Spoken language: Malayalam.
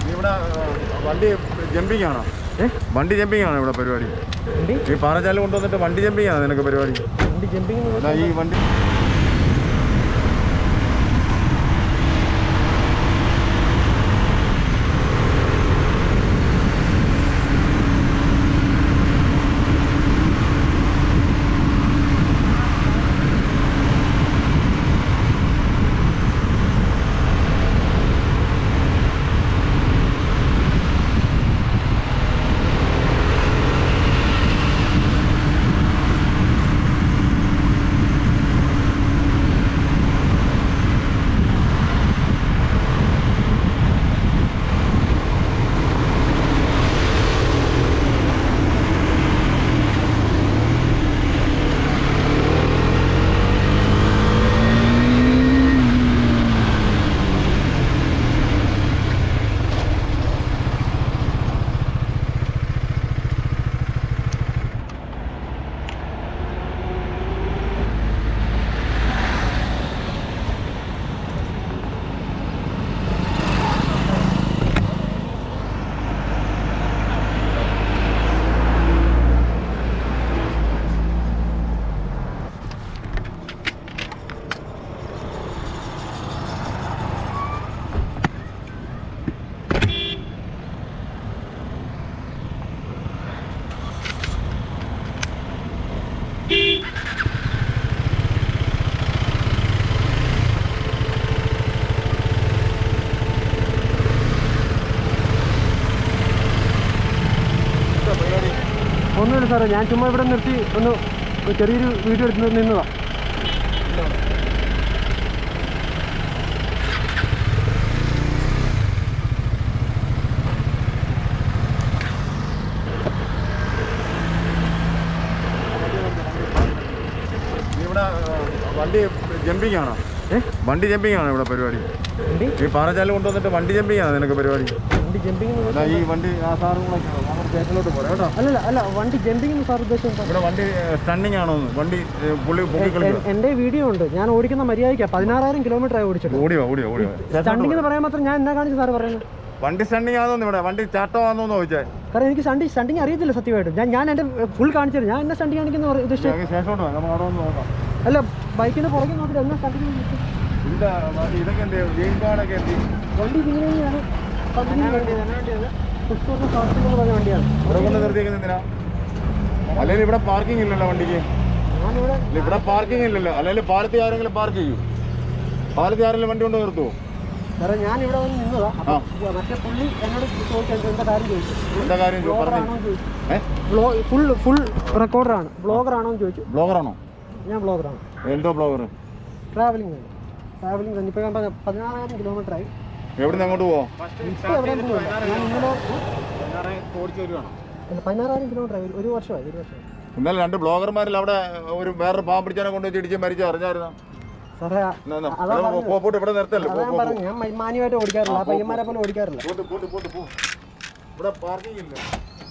ഇവിടെ വണ്ടി ജമ്പിങ് ആണോ ഏ? വണ്ടി ജമ്പിങ് ആണോ ഇവിടെ പരിപാടി വണ്ടി ഈ പാറച്ചാല് കൊണ്ടുവന്നിട്ട് വണ്ടി ജമ്പിങ് ആണോ നിനക്ക് പരിപാടി വണ്ടി ജമ്പിങ് എന്നാ ഈ വണ്ടി ഒന്നുമില്ല സാറേ ഞാൻ ചുമ്മാ ഇവിടെ നിർത്തി ഒന്ന് ചെറിയൊരു വീഡിയോ എടുത്ത് നിന്നതാ ഇവിടെ വണ്ടി ജമ്പിങ് ആണോ ഏ? വണ്ടി ജമ്പിങ് ആണോ ഇവിടെ പരിപാടി വണ്ടി ഈ പാറച്ചാല് കൊണ്ടുവന്നിട്ട് വണ്ടി ജമ്പിങ് ആണോ നിനക്ക് പരിപാടി വണ്ടി ജമ്പിങ് എന്നാ ഈ വണ്ടി ആ സാറും കൂടെ നമ്മുടെ സ്റ്റേഷനിലോട്ട് പോരാ കേട്ടോ അല്ലല്ല അല്ല വണ്ടി ജമ്പിങ് സാർ ഉദ്ദേശം എന്താ? ഇവിടെ വണ്ടി സ്റ്റണ്ണിങ് ആണോ എന്ന്? വണ്ടി ഏ, പുള്ളി പൊക്കി എ- കളിക്കുക എ- എന്റെ വീഡിയോ ഉണ്ട് ഞാൻ ഓടിക്കുന്ന മര്യാദയ്ക്കാ പതിനാറായിരം കിലോമീറ്റർ ആയി ഓടിച്ചിട്ട് ഓടിയോ ഓടിയോ ഓടിയോ സ്റ്റണ്ടിങ് എന്ന് പറയാൻ മാത്രം ഞാൻ എന്നാ കാണിച്ചു സാറ് പറയുന്നത് വണ്ടി സ്റ്റണ്ണിങ് ആണോന്ന് ഇവിടെ വണ്ടി ചാട്ടോ ആണോന്ന് ചോദിച്ചേ കാരണം എനിക്ക് സ്റ്റണ്ടി സ്റ്റണ്ടിങ് അറിയത്തില്ല സത്യമായിട്ടും ഞാൻ ഞാൻ എൻ്റെ ഫുൾ കാണിച്ചു തരും ഞാൻ എന്നെ സ്റ്റണ്ടി കാണിക്കുന്ന ഉദ്ദേശിച്ചു ഞങ്ങൾക്ക് ശേഷോട്ട് വേണം നമുക്ക് അവിടെ ഒന്ന് നോക്കാം അല്ല ബൈക്കിന് പുറകെ നോക്കിയിട്ട് എന്നാ സ്റ്റണ്ടിങ് ഇല്ല വണ്ടി ഇതൊക്കെ എന്ത് ഗെയിം കാർഡൊക്കെ എന്ത് വണ്ടി ഇങ്ങനെ തന്നെയാണ് പുഷ്പൂർണ്ണ സ്വാസ്ഥ്യം എന്ന് പറഞ്ഞ വണ്ടിയാണ് ഇവിടെ കൊണ്ട് നിർത്തിയേക്കുന്നത് എന്തിനാ അല്ലെങ്കിൽ ഇവിടെ പാർക്കിംഗ് ഇല്ലല്ലോ വണ്ടിക്ക് ഞാനിവിടെ ഇല്ല, ഇവിടെ പാർക്കിംഗ് ഇല്ലല്ലോ അല്ലെങ്കിൽ പാലത്തിൽ ആരെങ്കിലും പാർക്ക് ചെയ്യൂ പാലത്തിൽ ആരെങ്കിലും വണ്ടി കൊണ്ട് നിർത്തുവോ സാറേ ഞാൻ ഇവിടെ വന്ന് നിന്നതാ ആ. അപ്പൊ മറ്റേ പുള്ളി എന്നോട് ചോദിച്ചു എന്താ കാര്യം ചോദിച്ചു എന്താ കാര്യം ചോ- പറഞ്ഞു ബ്ലോഗറാണോ എന്ന് ചോദിച്ചു ഏ ബ്ലോ ഫുൾ ഫുൾ റെക്കോർഡറാണ് ബ്ലോഗറാണോ എന്ന് ചോദിച്ചു ബ്ലോഗറാണോ ഞാൻ ബ്ലോഗറാണ് എന്തോ ബ്ലോഗർ ട്രാവലിംഗ് ആണ് ട്രാവലിംഗ് തന്നെ ഇപ്പോൾ ഞാൻ പറഞ്ഞ പതിനാറായിരം കിലോമീറ്റർ ആയി എവിടെ നിന്ന് അങ്ങോട്ട് പോവോ ഇപ്പോൾ എവിടെ പോകുന്നില്ല ഞാൻ ഇന്നലെ ഓടിച്ചു വരുവാണോ അല്ല, പതിനാറായിരം കിലോമീറ്റർ ആയി ഒരു- ഒരു വർഷമായി ഒരു വർഷമായി ഇന്നലെ രണ്ട് ബ്ലോഗർമാരിൽ അവിടെ ഒരു വേറൊരു പാമ്പ് പിടിച്ചാനെ കൊണ്ട് വെച്ച് ഇടിച്ച് മരിച്ചു അറിഞ്ഞായിരുന്നു സാറേ എന്നാ, എന്നാ. അതാ അത് പറഞ്ഞത്. പോ- പോട്ട് ഇവിടെ നിർത്തല്ലേ അതാ പോ, ഞാൻ പോ, പോ. പറഞ്ഞു ഞാൻ മ- മാന്യമായിട്ട് ഓടിക്കാറില്ല ആ പയ്യന്മാരെ പോലെ ഓടിക്കാറില്ല പോട്ട് പോട്ട് പോട്ട് പോ ഇവിടെ പാർക്കിംഗ് ഇല്ല